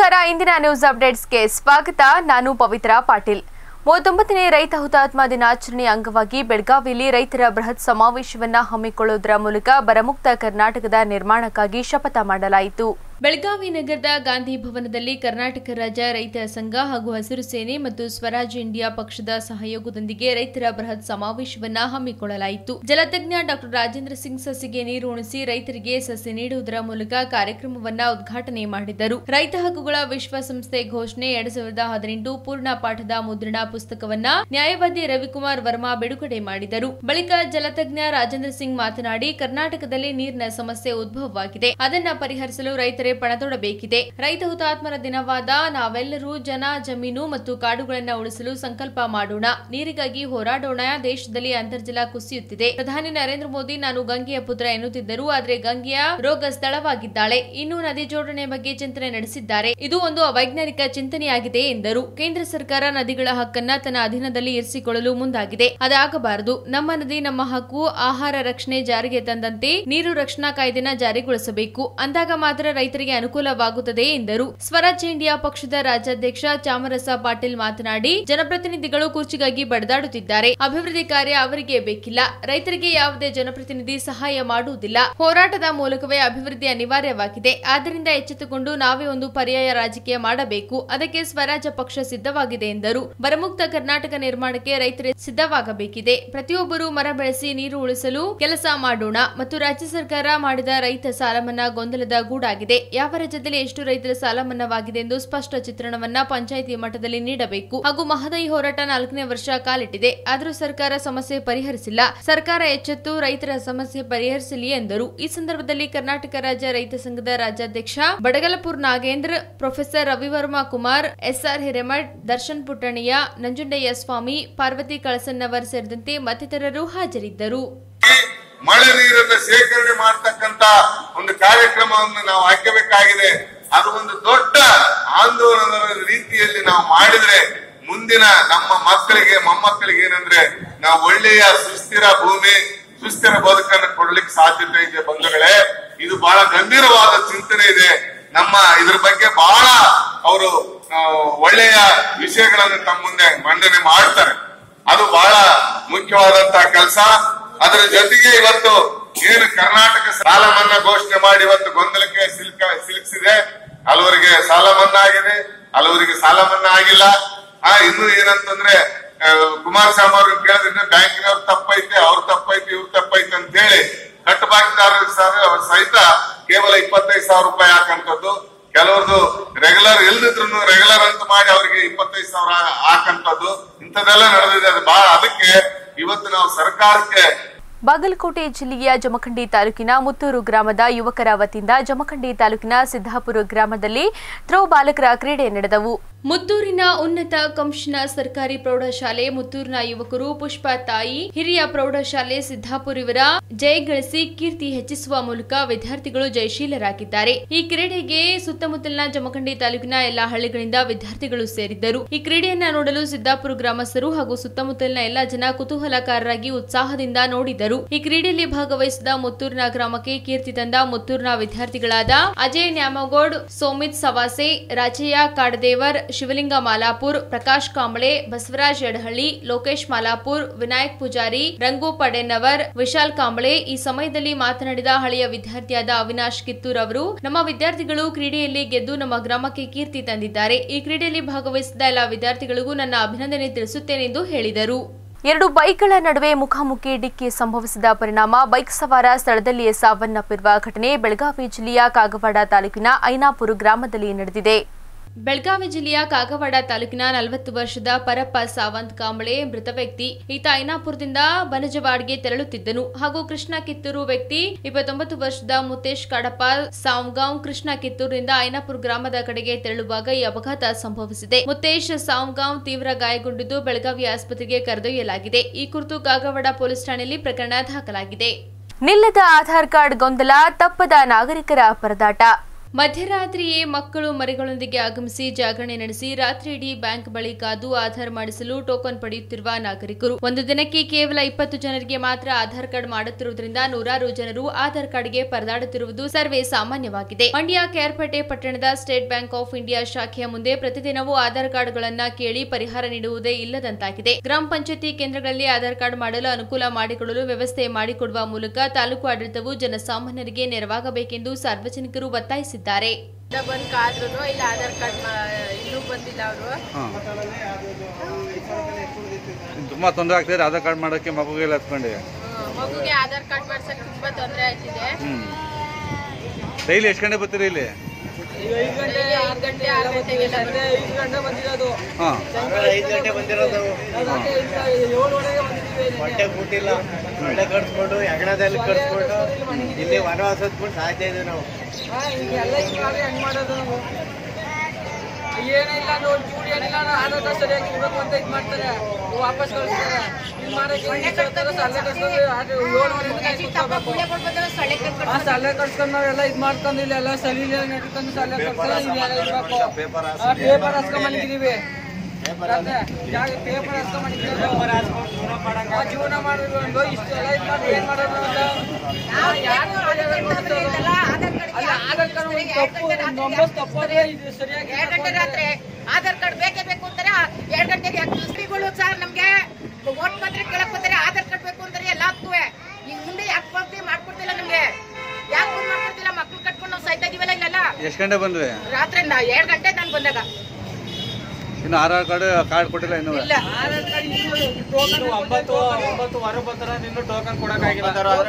ನಮಸ್ಕಾರ ಇಂದಿನ ನ್ಯೂಸ್ ಅಪ್ಡೇಟ್ಸ್ಗೆ ಸ್ವಾಗತ ನಾನು ಪವಿತ್ರ ಪಾಟೀಲ್ ಮೂವತ್ತೊಂಬತ್ತನೇ ರೈತ ಹುತಾತ್ಮ ದಿನಾಚರಣೆ ಅಂಗವಾಗಿ ಬೆಳಗಾವಿಯಲ್ಲಿ ರೈತರ ಬೃಹತ್ ಸಮಾವೇಶವನ್ನ ಹಮ್ಮಿಕೊಳ್ಳುವುದರ ಮೂಲಕ ಬರಮುಕ್ತ ಕರ್ನಾಟಕದ ನಿರ್ಮಾಣಕ್ಕಾಗಿ ಶಪಥ ಮಾಡಲಾಯಿತು ಬೆಳಗಾವಿ ನಗರದ ಗಾಂಧಿ ಭವನದಲ್ಲಿ ಕರ್ನಾಟಕ ರಾಜ್ಯ ರೈತ ಸಂಘ ಹಾಗೂ ಹಸಿರು ಸೇನೆ ಮತ್ತು ಸ್ವರಾಜ್ ಇಂಡಿಯಾ ಪಕ್ಷದ ಸಹಯೋಗದೊಂದಿಗೆ ರೈತರ ಬೃಹತ್ ಸಮಾವೇಶವನ್ನ ಹಮ್ಮಿಕೊಳ್ಳಲಾಯಿತು ಜಲತಜ್ಞ ಡಾಕ್ಟರ್ ರಾಜೇಂದ್ರ ಸಿಂಗ್ ಸಸಿಗೆ ನೀರು ಉಣಿಸಿ ರೈತರಿಗೆ ಸಸಿ ನೀಡುವುದರ ಮೂಲಕ ಕಾರ್ಯಕ್ರಮವನ್ನ ಉದ್ಘಾಟನೆ ಮಾಡಿದರು ರೈತ ಹಕ್ಕುಗಳ ವಿಶ್ವಸಂಸ್ಥೆ ಘೋಷಣೆ ಎರಡ್ ಸಾವಿರದ ಹದಿನೆಂಟು ಪೂರ್ಣ ಪಾಠದ ಮುದ್ರಣ ಪುಸ್ತಕವನ್ನ ನ್ಯಾಯವಾದಿ ರವಿಕುಮಾರ್ ವರ್ಮಾ ಬಿಡುಗಡೆ ಮಾಡಿದರು ಬಳಿಕ ಜಲತಜ್ಞ ರಾಜೇಂದ್ರ ಸಿಂಗ್ ಮಾತನಾಡಿ ಕರ್ನಾಟಕದಲ್ಲಿ ನೀರಿನ ಸಮಸ್ಯೆ ಉದ್ಭವವಾಗಿದೆ ಅದನ್ನ ಪರಿಹರಿಸಲು ರೈತರೇ ಪಣತೊಡಬೇಕಿದೆ ರೈತ ಹುತಾತ್ಮರ ದಿನವಾದ ನಾವೆಲ್ಲರೂ ಜನ ಜಮೀನು ಮತ್ತು ಕಾಡುಗಳನ್ನ ಉಳಿಸಲು ಸಂಕಲ್ಪ ಮಾಡೋಣ ನೀರಿಗಾಗಿ ಹೋರಾಡೋಣ ದೇಶದಲ್ಲಿ ಅಂತರ್ಜಲ ಕುಸಿಯುತ್ತಿದೆ ಪ್ರಧಾನಿ ನರೇಂದ್ರ ಮೋದಿ ನಾನು ಗಂಗೆಯ ಪುತ್ರ ಎನ್ನುತ್ತಿದ್ದರು ಆದರೆ ಗಂಗೆಯ ರೋಗ ಸ್ಥಳವಾಗಿದ್ದಾಳೆ ಇನ್ನು ನದಿ ಜೋಡಣೆ ಬಗ್ಗೆ ಚಿಂತನೆ ನಡೆಸಿದ್ದಾರೆ ಇದು ಒಂದು ಅವೈಜ್ಞಾನಿಕ ಚಿಂತನೆಯಾಗಿದೆ ಎಂದರು ಕೇಂದ್ರ ಸರ್ಕಾರ ನದಿಗಳ ಹಕ್ಕನ್ನ ತನ್ನ ಅಧೀನದಲ್ಲಿ ಇರಿಸಿಕೊಳ್ಳಲು ಮುಂದಾಗಿದೆ ಅದಾಗಬಾರದು ನಮ್ಮ ನದಿ ನಮ್ಮ ಹಕ್ಕು ಆಹಾರ ರಕ್ಷಣೆ ಜಾರಿಗೆ ತಂದಂತೆ ನೀರು ರಕ್ಷಣಾ ಕಾಯ್ದೆನ ಜಾರಿಗೊಳಿಸಬೇಕು ಅಂದಾಗ ಮಾತ್ರ ರೈತರಿಗೆ ಅನುಕೂಲವಾಗುತ್ತದೆ ಎಂದರು ಸ್ವರಾಜ್ ಇಂಡಿಯಾ ಪಕ್ಷದ ರಾಜ್ಯಾಧ್ಯಕ್ಷ ಚಾಮರಸ ಪಾಟೀಲ್ ಮಾತನಾಡಿ ಜನಪ್ರತಿನಿಧಿಗಳು ಕುರ್ಚಿಗಾಗಿ ಬಡದಾಡುತ್ತಿದ್ದಾರೆ ಅಭಿವೃದ್ಧಿ ಕಾರ್ಯ ಅವರಿಗೆ ಬೇಕಿಲ್ಲ ರೈತರಿಗೆ ಯಾವುದೇ ಜನಪ್ರತಿನಿಧಿ ಸಹಾಯ ಮಾಡುವುದಿಲ್ಲ ಹೋರಾಟದ ಮೂಲಕವೇ ಅಭಿವೃದ್ಧಿ ಅನಿವಾರ್ಯವಾಗಿದೆ ಆದ್ದರಿಂದ ಎಚ್ಚೆತ್ತುಕೊಂಡು ನಾವೇ ಒಂದು ಪರ್ಯಾಯ ರಾಜಕೀಯ ಮಾಡಬೇಕು ಅದಕ್ಕೆ ಸ್ವರಾಜ್ಯ ಪಕ್ಷ ಸಿದ್ಧವಾಗಿದೆ ಎಂದರು ಬರಮುಕ್ತ ಕರ್ನಾಟಕ ನಿರ್ಮಾಣಕ್ಕೆ ರೈತರೇ ಸಿದ್ಧವಾಗಬೇಕಿದೆ ಪ್ರತಿಯೊಬ್ಬರು ಮರ ಬೆಳೆಸಿ ನೀರು ಉಳಿಸಲು ಕೆಲಸ ಮಾಡೋಣ ಮತ್ತು ರಾಜ್ಯ ಸರ್ಕಾರ ಮಾಡಿದ ರೈತ ಸಾಲ ಮನ್ನಾ ಗೊಂದಲದ ಗೂಡಾಗಿದೆ ಯಾವ ರಾಜ್ಯದಲ್ಲಿ ಎಷ್ಟು ರೈತರ ಸಾಲ ಮನ್ನಾವಾಗಿದೆ ಎಂದು ಸ್ಪಷ್ಟ ಚಿತ್ರಣವನ್ನ ಪಂಚಾಯಿತಿ ಮಟ್ಟದಲ್ಲಿ ನೀಡಬೇಕು ಹಾಗೂ ಮಹದಾಯಿ ಹೋರಾಟ ನಾಲ್ಕನೇ ವರ್ಷ ಕಾಲಿಟ್ಟಿದೆ ಆದರೂ ಸರ್ಕಾರ ಸಮಸ್ಯೆ ಪರಿಹರಿಸಿಲ್ಲ ಸರ್ಕಾರ ಎಚ್ಚೆತ್ತು ರೈತರ ಸಮಸ್ಯೆ ಪರಿಹರಿಸಲಿ ಎಂದರು ಈ ಸಂದರ್ಭದಲ್ಲಿ ಕರ್ನಾಟಕ ರಾಜ್ಯ ರೈತ ಸಂಘದ ರಾಜ್ಯಾಧ್ಯಕ್ಷ ಬಡಗಲಪುರ್ ನಾಗೇಂದ್ರ ಪ್ರೊಫೆಸರ್ ರವಿವರ್ಮಾ ಕುಮಾರ್ ಎಸ್ಆರ್ ಹಿರೇಮಠ್ ದರ್ಶನ್ ಪುಟ್ಟಣಿಯ ನಂಜುಂಡಯ್ಯ ಸ್ವಾಮಿ ಪಾರ್ವತಿ ಕಳಸನ್ನವರ್ ಸೇರಿದಂತೆ ಮತ್ತಿತರರು ಹಾಜರಿದ್ದರು ಮಳೆ ನೀರನ್ನ ಶೇಖರಣೆ ಮಾಡ್ತಕ್ಕಂತ ಒಂದು ಕಾರ್ಯಕ್ರಮವನ್ನು ನಾವು ಹಾಕಬೇಕಾಗಿದೆ ಅದು ಒಂದು ದೊಡ್ಡ ಆಂದೋಲನದ ರೀತಿಯಲ್ಲಿ ನಾವು ಮಾಡಿದ್ರೆ ಮುಂದಿನ ನಮ್ಮ ಮಕ್ಕಳಿಗೆ ಮೊಮ್ಮಕ್ಕಳಿಗೆ ಏನಂದ್ರೆ ನಾವು ಒಳ್ಳೆಯ ಸುಸ್ಥಿರ ಭೂಮಿ ಸುಸ್ಥಿರ ಬದುಕನ್ನು ಕೊಡ್ಲಿಕ್ಕೆ ಸಾಧ್ಯತೆ ಇದೆ ಬಂಧುಗಳೇ ಇದು ಬಹಳ ಗಂಭೀರವಾದ ಚಿಂತನೆ ಇದೆ ನಮ್ಮ ಇದ್ರ ಬಗ್ಗೆ ಬಹಳ ಅವರು ಒಳ್ಳೆಯ ವಿಷಯಗಳನ್ನು ತಮ್ಮ ಮುಂದೆ ಮಂಡನೆ ಮಾಡ್ತಾರೆ ಅದು ಬಹಳ ಮುಖ್ಯವಾದಂತಹ ಕೆಲಸ ಅದರ ಜೊತೆಗೆ ಇವತ್ತು ಏನು ಕರ್ನಾಟಕ ಸಾಲ ಮನ್ನಾ ಘೋಷಣೆ ಮಾಡಿ ಇವತ್ತು ಗೊಂದಲಕ್ಕೆ ಸಿಲುಕ ಸಿಲುಕಿಸಿದೆ ಹಲವರಿಗೆ ಸಾಲ ಮನ್ನಾ ಆಗಿದೆ ಹಲವರಿಗೆ ಸಾಲ ಮನ್ನಾ ಆಗಿಲ್ಲ ಆ ಇನ್ನು ಏನಂತಂದ್ರೆ ಆ, ಕುಮಾರಸ್ವಾಮಿ ಅವ್ರಿಗೆ ಕೇಳಿದ್ರೆ ಬ್ಯಾಂಕಿನವ್ರ ತಪ್ಪೈತೆ ಅವ್ರ ತಪ್ಪೈತೆ ಇವ್ರ ತಪ್ಪೈತೆ ಅಂತ ಹೇಳಿ ಕಟ್ಟುಬಾಕಿದಾರರ ಸಹಿತ ಕೇವಲ ಇಪ್ಪತ್ತೈದು ಸಾವಿರ ರೂಪಾಯಿ ಹಾಕಂತದ್ದು ಕೆಲವ್ರದ್ದು ರೆಗ್ಯುಲರ್ ಇಲ್ದಿದ್ರು ರೆಗ್ಯುಲರ್ ಅಂತ ಮಾಡಿ ಅವರಿಗೆ ಇಪ್ಪತ್ತೈದು ಸಾವಿರ ಹಾಕಂತದ್ದು ಇಂಥದ್ದೆಲ್ಲ ನಡೆದಿದೆ ಅದು ಬಹಳ ಅದಕ್ಕೆ ಇವತ್ತು ನಾವು ಸರ್ಕಾರಕ್ಕೆ ಬಾಗಲಕೋಟೆ ಜಿಲ್ಲೆಯ ಜಮಖಂಡಿ ತಾಲೂಕಿನ ಮುತ್ತೂರು ಗ್ರಾಮದ ಯುವಕರ ವತಿಯಿಂದ ಜಮಖಂಡಿ ತಾಲೂಕಿನ ಸಿದ್ದಾಪುರ ಗ್ರಾಮದಲ್ಲಿ ಥ್ರೋ ಬಾಲಕರ ಕ್ರೀಡೆ ನಡೆದವು ಮುತ್ತೂರಿನ ಉನ್ನತ ಕಂಶನ ಸರ್ಕಾರಿ ಪ್ರೌಢಶಾಲೆ ಮುತ್ತೂರಿನ ಯುವಕರು ಪುಷ್ಪ ತಾಯಿ ಹಿರಿಯ ಪ್ರೌಢಶಾಲೆ ಸಿದ್ದಾಪುರ ಇವರ ಜಯ ಗಳಿಸಿ ಕೀರ್ತಿ ಹೆಚ್ಚಿಸುವ ಮೂಲಕ ವಿದ್ಯಾರ್ಥಿಗಳು ಜಯಶೀಲರಾಗಿದ್ದಾರೆ ಈ ಕ್ರೀಡೆಗೆ ಸುತ್ತಮುತ್ತಲಿನ ಜಮಖಂಡಿ ತಾಲೂಕಿನ ಎಲ್ಲಾ ಹಳ್ಳಿಗಳಿಂದ ವಿದ್ಯಾರ್ಥಿಗಳು ಸೇರಿದ್ದರು ಈ ಕ್ರೀಡೆಯನ್ನ ನೋಡಲು ಸಿದ್ದಾಪುರ ಗ್ರಾಮಸ್ಥರು ಹಾಗೂ ಸುತ್ತಮುತ್ತಲಿನ ಎಲ್ಲಾ ಜನ ಕುತೂಹಲಕಾರರಾಗಿ ಉತ್ಸಾಹದಿಂದ ನೋಡಿದರು ಈ ಕ್ರೀಡೆಯಲ್ಲಿ ಭಾಗವಹಿಸಿದ ಮುತ್ತೂರಿನ ಗ್ರಾಮಕ್ಕೆ ಕೀರ್ತಿ ತಂದ ಮುತ್ತೂರಿನ ವಿದ್ಯಾರ್ಥಿಗಳಾದ ಅಜಯ್ ನ್ಯಾಮಗೋಡ್ ಸೋಮಿತ್ ಸವಾಸೆ ರಾಜಯ್ಯ ಕಾಡದೇವರ್ ಶಿವಲಿಂಗ ಮಾಲಾಪುರ್ ಪ್ರಕಾಶ್ ಕಾಂಬಳೆ ಬಸವರಾಜ್ ಯಡಹಳ್ಳಿ ಲೋಕೇಶ್ ಮಾಲಾಪುರ್ ವಿನಾಯಕ್ ಪೂಜಾರಿ ರಂಗು ಪಡೆನ್ನವರ್ ವಿಶಾಲ್ ಕಾಂಬಳೆ ಈ ಸಮಯದಲ್ಲಿ ಮಾತನಾಡಿದ ಹಳೆಯ ವಿದ್ಯಾರ್ಥಿಯಾದ ಅವಿನಾಶ್ ಕಿತ್ತೂರ್ ಅವರು ನಮ್ಮ ವಿದ್ಯಾರ್ಥಿಗಳು ಕ್ರೀಡೆಯಲ್ಲಿ ಗೆದ್ದು ನಮ್ಮ ಗ್ರಾಮಕ್ಕೆ ಕೀರ್ತಿ ತಂದಿದ್ದಾರೆ ಈ ಕ್ರೀಡೆಯಲ್ಲಿ ಭಾಗವಹಿಸಿದ ಎಲ್ಲ ವಿದ್ಯಾರ್ಥಿಗಳಿಗೂ ನನ್ನ ಅಭಿನಂದನೆ ತಿಳಿಸುತ್ತೇನೆಂದು ಹೇಳಿದರು ಎರಡು ಬೈಕ್ಗಳ ನಡುವೆ ಮುಖಾಮುಖಿ ಡಿಕ್ಕಿ ಸಂಭವಿಸಿದ ಪರಿಣಾಮ ಬೈಕ್ ಸವಾರ ಸ್ಥಳದಲ್ಲಿಯೇ ಸಾವನ್ನಪ್ಪಿರುವ ಘಟನೆ ಬೆಳಗಾವಿ ಜಿಲ್ಲೆಯ ಕಾಗವಾಡ ತಾಲೂಕಿನ ಐನಾಪುರ ಗ್ರಾಮದಲ್ಲಿ ನಡೆದಿದೆ ಬೆಳಗಾವಿ ಜಿಲ್ಲೆಯ ಕಾಗವಾಡ ತಾಲೂಕಿನ ನಲವತ್ತು ವರ್ಷದ ಪರಪ್ಪ ಸಾವಂತ್ ಕಾಂಬಳೆ ಮೃತ ವ್ಯಕ್ತಿ ಈತ ಐನಾಪುರದಿಂದ ಬನಜವಾಡ್ಗೆ ತೆರಳುತ್ತಿದ್ದನು ಹಾಗೂ ಕೃಷ್ಣ ಕಿತ್ತೂರು ವ್ಯಕ್ತಿ ಇಪ್ಪತ್ತೊಂಬತ್ತು ವರ್ಷದ ಮುತೇಶ್ ಕಡಪ ಸಾವ್ಗಾಂವ್ ಕೃಷ್ಣ ಕಿತ್ತೂರಿನಿಂದ ಐನಾಪುರ ಗ್ರಾಮದ ಕಡೆಗೆ ತೆರಳುವಾಗ ಈ ಅಪಘಾತ ಸಂಭವಿಸಿದೆ ಮುತೇಶ್ ಸಾವ್ಗಾಂವ್ ತೀವ್ರ ಗಾಯಗೊಂಡಿದ್ದು ಬೆಳಗಾವಿ ಆಸ್ಪತ್ರೆಗೆ ಕರೆದೊಯ್ಯಲಾಗಿದೆ ಈ ಕುರಿತು ಕಾಗವಾಡ ಪೊಲೀಸ್ ಠಾಣೆಯಲ್ಲಿ ಪ್ರಕರಣ ದಾಖಲಾಗಿದೆ ನಿಲ್ಲದ ಆಧಾರ್ ಕಾರ್ಡ್ ಗೊಂದಲ ತಪ್ಪದ ನಾಗರಿಕರ ಪರದಾಟ ಮಧ್ಯರಾತ್ರಿಯೇ ಮಕ್ಕಳು ಮರಿಗಳೊಂದಿಗೆ ಆಗಮಿಸಿ ಜಾಗರಣೆ ನಡೆಸಿ ರಾತ್ರಿಯಿಡೀ ಬ್ಯಾಂಕ್ ಬಳಿ ಕಾದು ಆಧಾರ್ ಮಾಡಿಸಲು ಟೋಕನ್ ಪಡೆಯುತ್ತಿರುವ ನಾಗರಿಕರು ಒಂದು ದಿನಕ್ಕೆ ಕೇವಲ ಇಪ್ಪತ್ತು ಜನರಿಗೆ ಮಾತ್ರ ಆಧಾರ್ ಕಾರ್ಡ್ ಮಾಡುತ್ತಿರುವುದರಿಂದ ನೂರಾರು ಜನರು ಆಧಾರ್ ಕಾರ್ಡ್ಗೆ ಪರದಾಡುತ್ತಿರುವುದು ಸರ್ವೇ ಸಾಮಾನ್ಯವಾಗಿದೆ ಮಂಡ್ಯ ಕೇರ್ಪೇಟೆ ಪಟ್ಟಣದ ಸ್ಟೇಟ್ ಬ್ಯಾಂಕ್ ಆಫ್ ಇಂಡಿಯಾ ಶಾಖೆಯ ಮುಂದೆ ಪ್ರತಿದಿನವೂ ಆಧಾರ್ ಕಾರ್ಡ್ಗಳನ್ನ ಕೇಳಿ ಪರಿಹಾರ ನೀಡುವುದೇ ಇಲ್ಲದಂತಾಗಿದೆ ಗ್ರಾಮ ಪಂಚಾಯತಿ ಕೇಂದ್ರಗಳಲ್ಲಿ ಆಧಾರ್ ಕಾರ್ಡ್ ಮಾಡಲು ಅನುಕೂಲ ಮಾಡಿಕೊಡಲು ವ್ಯವಸ್ಥೆ ಮಾಡಿಕೊಡುವ ಮೂಲಕ ತಾಲೂಕು ಆಡಳಿತವು ಜನಸಾಮಾನ್ಯರಿಗೆ ನೆರವಾಗಬೇಕೆಂದು ಸಾರ್ವಜನಿಕರು ಒತ್ತಾಯಿಸಿದ್ದಾರೆ ಬಂದ್ ಕಾದ್ರು ಇಲ್ಲ ಆಧಾರ್ ಕಾರ್ಡ್ ಇನ್ನೂ ಬಂದಿಲ್ಲ ಅವರು ಹಾಂ ತುಂಬ ತೊಂದರೆ ಆಗ್ತಿದೆ ಆಧಾರ್ ಕಾರ್ಡ್ ಮಾಡೋಕ್ಕೆ ಮಗುಗೆಲ್ಲ ಹತ್ಕೊಂಡು ಮಗುಗೆ ಆಧಾರ್ ಕಾರ್ಡ್ ಮಾಡ್ಸಕ್ ತುಂಬಾ ತೊಂದರೆ ಆಯ್ತಿದೆ ಹ್ಞೂ ಡೈಲಿ ಎಷ್ಟು ಗಂಟೆ ಬರ್ತೀರಿ ಇಲ್ಲಿ ಬೆಳಿಗ್ಗೆ ಐದು ಗಂಟೆ ಆರು ಗಂಟೆಗೆಲ್ಲ ಹಾಂ ಐದು ಗಂಟೆ ಬಂದಿರೋದು ಹೊಟ್ಟೆ ಕೂಟಿಲ್ಲ ಹೊಟ್ಟೆ ಕಟ್ಸ್ಕೊಂಡು ಹೆಗಣದಲ್ಲಿ ಕಟ್ಸ್ಕೊಂಡು ಇಲ್ಲಿ ವನವಾಸ ಹೊತ್ಕೊಂಡು ಸಾಯ್ತಾ ಇದ್ದೀವಿ ನಾವು ಎಲ್ಲ ಹಿಂಗಾಗಿ ಹೆಂಗ್ ಮಾಡೋದು ನಾವು ಏನಿಲ್ಲ ನೋಡಿ ಚೂರು ಏನಿಲ್ಲ ನಾವು ಆಧಾರ್ ಕಾರ್ಡ್ ಸರಿಯಾಗಿ ಇರ್ಬೇಕು ಅಂತ ಇದು ಮಾಡ್ತಾರೆ ವಾಪಸ್ ಕಳಿಸ್ತಾರೆ ಇಲ್ಲಿ ಮಾಡಕ್ಕೆ ಏನ್ ಹೇಳ್ತಾರೆ, ಸಲ್ಲೆ ಕಳ್ಸ್ಕೊಂಡು ಆದ್ರೆ ಏಳುವರೆಯಿಂದ ಕಾಯ್ದು ಕೂತ್ಕೋಬೇಕು. ಆ ಸಲ್ಲೆ ಕಳ್ಸ್ಕೊಂಡು ನಾವೆಲ್ಲ ಇದು ಮಾಡ್ಕೊಂಡು ಇಲ್ಲೆಲ್ಲ ಸಲಿ ನಡ್ಕೊಂಡು ಸಲ್ಲೆ ಕಳ್ಸ್ಕೊಂಡು ಇಲ್ಲೆಲ್ಲ ಇರ್ಬೇಕು ಆ ಪೇಪರ್ ಹಾಸ್ಕೊಂಡ್ ಮಲಗಿದೀವಿ ಪೇಪರ್ ಹಾಸ್ಕೊಂಡ್ ಮಲಗಿದೀವಿ ಆ ಜೀವನ ಮಾಡಿದ್ರು ಒಂದು ಇಷ್ಟೆಲ್ಲ ಇದು ಮಾಡಿ ಏನ್ ಮಾಡೋದು ಅಂತ ಯಾರು ಅಲ್ಲ ಆಧಾರ್ ಕಾರ್ಡ್ ಒಂದು ತಪ್ಪು ನಂಬರ್ ತಪ್ಪಾದ್ರೆ ಇದು ಸರಿಯಾಗಿ ಎರಡ್ ಗಂಟೆ ರಾತ್ರಿ ಆಧಾರ್ ಕಾರ್ಡ್ ಬೇಕೇ ಬೇಕು ಅಂತಾರೆ ಎರಡ್ ಗಂಟೆಗೆ ಶ್ರೀಗಳು ಸರ್ ನಮ್ಗೆ ಓಟ್ ಮಾತ್ರ ಕೇಳಕ್ ಬರ್ತಾರೆ ಆಧಾರ್ ಕಾರ್ಡ್ ಬೇಕು ಅಂತಾರೆ ಎಲ್ಲದಕ್ಕೂ ಈಗ ಮುಂದೆ ಯಾಕೆ ಕೊಡ್ತೀವಿ ಮಾಡ್ಕೊಡ್ತಿಲ್ಲ ನಮ್ಗೆ ಯಾಕೆ ಬಂದ್ ಮಾಡ್ಕೊಡ್ತಿಲ್ಲ ಮಕ್ಳು ಕಟ್ಕೊಂಡು ನಾವು ಸಾಯ್ತಾ ಇದೀವಲ್ಲ ಇಲ್ಲೆಲ್ಲ ಎಷ್ಟು ಗಂಟೆ ಬಂದ್ರಿ ರಾತ್ರಿ ಎರಡ್ ಗಂಟೆ ನಾನು ಬಂದಾಗ ಇನ್ನು ಆಧಾರ್ ಕಾರ್ಡ್ ಕಾರ್ಡ್ ಕೊಟ್ಟಿಲ್ಲ ಇನ್ನೂ ಇಲ್ಲ ಆಧಾರ್ ಕಾರ್ಡ್ ಇನ್ನು ಟೋಕನ್ ಒಂಬತ್ತು ಒಂಬತ್ತು ಹೊರ ಬರ್ತಾರ ನಿನ್ನೂ ಟೋಕನ್ ಕೊಡಕ್ಕಾಗಿಲ್ಲ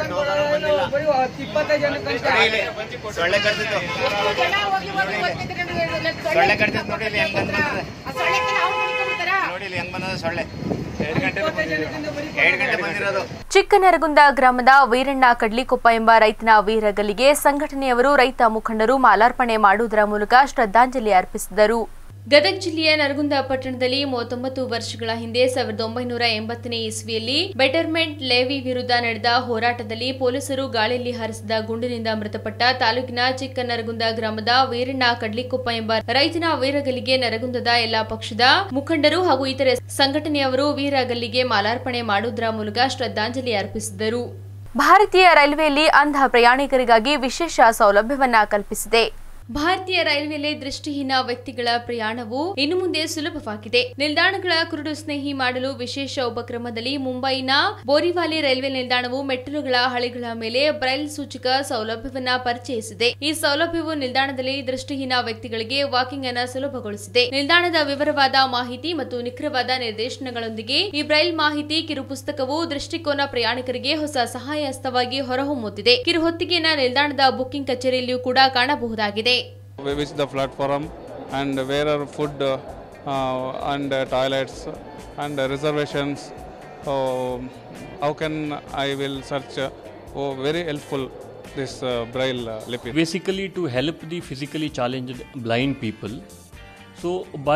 ಬರೀ ಹತ್ತು ಇಪ್ಪತ್ತೈದು ಜನಕ್ಕೆ ಅಷ್ಟೇ. ಸೊಳ್ಳೆ ಕಟ್ತಿತ್ತು ಎಲ್ಲ ಹೋಗಿ ಹೋಗಿ ಹೋಗ್ತಿದ್ರೆ ನಮ್ಗೆ ಸೊಳ್ಳೆ ಕಟ್ತಿತ್ತು ನೋಡಿ ಇಲ್ಲಿ ಹೆಂಗ್ ಬಂದ್ ಬಂದಿದೆ. ಆ ಸೊಳ್ಳೆಗೆ ಅವ್ರು ಮನಿಕೊಂಡ್ಬಿಡ್ತಾರಾ? ನೋಡಿ ಇಲ್ಲಿ ಹೆಂಗ್ ಬಂದದ ಸೊಳ್ಳೆ ಎರಡು ಗಂಟೆ ಇಪ್ಪತ್ತೈದು ಜನಕ್ಕಿಂತ ಬರೀ ಎರಡು ಗಂಟೆ ಬಂದಿರೋದು ಚಿಕ್ಕನರಗುಂದ ಗ್ರಾಮದ ವೀರಣ್ಣ ಕಡ್ಲಿಕೊಪ್ಪ ಎಂಬ ರೈತನ ವೀರಗಲ್ಲಿಗೆ ಸಂಘಟನೆಯವರು ರೈತ ಮುಖಂಡರು ಮಾಲಾರ್ಪಣೆ ಮಾಡುವುದರ ಮೂಲಕ ಶ್ರದ್ಧಾಂಜಲಿ ಅರ್ಪಿಸಿದರು ಗದಗ ಜಿಲ್ಲೆಯ ನರಗುಂದ ಪಟ್ಟಣದಲ್ಲಿ ಮೂವತ್ತೊಂಬತ್ತು ವರ್ಷಗಳ ಹಿಂದೆ ಸಾವಿರದ ಒಂಬೈನೂರ ಎಂಬತ್ತನೇ ಇಸ್ವಿಯಲ್ಲಿ ಬೆಟರ್ಮೆಂಟ್ ಲೇವಿ ವಿರುದ್ಧ ನಡೆದ ಹೋರಾಟದಲ್ಲಿ ಪೊಲೀಸರು ಗಾಳಿಯಲ್ಲಿ ಹಾರಿಸಿದ ಗುಂಡಿನಿಂದ ಮೃತಪಟ್ಟ ತಾಲೂಕಿನ ಚಿಕ್ಕನರಗುಂದ ಗ್ರಾಮದ ವೀರಣ್ಣ ಕಡ್ಲಿಕೊಪ್ಪ ಎಂಬ ರೈತನ ವೀರಗಲ್ಲಿಗೆ ನರಗುಂದದ ಎಲ್ಲಾ ಪಕ್ಷದ ಮುಖಂಡರು ಹಾಗೂ ಇತರೆ ಸಂಘಟನೆಯವರು ವೀರಗಲ್ಲಿಗೆ ಮಾಲಾರ್ಪಣೆ ಮಾಡುವುದರ ಮೂಲಕ ಶ್ರದ್ಧಾಂಜಲಿ ಅರ್ಪಿಸಿದರು ಭಾರತೀಯ ರೈಲ್ವೆಯಲ್ಲಿ ಅಂಧ ಪ್ರಯಾಣಿಕರಿಗಾಗಿ ವಿಶೇಷ ಸೌಲಭ್ಯವನ್ನ ಕಲ್ಪಿಸಿದೆ ಭಾರತೀಯ ರೈಲ್ವೆಯಲ್ಲಿ ದೃಷ್ಟಿಹೀನ ವ್ಯಕ್ತಿಗಳ ಪ್ರಯಾಣವು ಇನ್ನು ಮುಂದೆ ಸುಲಭವಾಗಿದೆ ನಿಲ್ದಾಣಗಳ ಕುರುಡು ಸ್ನೇಹಿ ಮಾಡಲು ವಿಶೇಷ ಉಪಕ್ರಮದಲ್ಲಿ ಮುಂಬೈನ ಬೋರಿವಾಲಿ ರೈಲ್ವೆ ನಿಲ್ದಾಣವು ಮೆಟ್ಟಿಲುಗಳ ಹಳಿಗಳ ಮೇಲೆ ಬ್ರೈಲ್ ಸೂಚಕ ಸೌಲಭ್ಯವನ್ನ ಪರಿಚಯಿಸಿದೆ ಈ ಸೌಲಭ್ಯವು ನಿಲ್ದಾಣದಲ್ಲಿ ದೃಷ್ಟಿಹೀನ ವ್ಯಕ್ತಿಗಳಿಗೆ ವಾಕಿಂಗ್ ಅನ್ನ ಸುಲಭಗೊಳಿಸಿದೆ ನಿಲ್ದಾಣದ ವಿವರವಾದ ಮಾಹಿತಿ ಮತ್ತು ನಿಖರವಾದ ನಿರ್ದೇಶನಗಳೊಂದಿಗೆ ಈ ಬ್ರೈಲ್ ಮಾಹಿತಿ ಕಿರು ಪುಸ್ತಕವು ದೃಷ್ಟಿಕೋನ ಪ್ರಯಾಣಿಕರಿಗೆ ಹೊಸ ಸಹಾಯ ಹಸ್ತವಾಗಿ ಹೊರಹೊಮ್ಮುತ್ತಿದೆ ಕಿರು ಹೊತ್ತಿಗೆನ ನಿಲ್ದಾಣದ ಬುಕ್ಕಿಂಗ್ ಕಚೇರಿಯಲ್ಲಿಯೂ ಕೂಡ ಕಾಣಬಹುದಾಗಿದೆ we visit the platform and where are food uh, uh, and uh, toilets and uh, reservations. So how can I will search? Uh, oh, very helpful this uh, braille uh, lipi. basically to help the physically challenged blind people. So by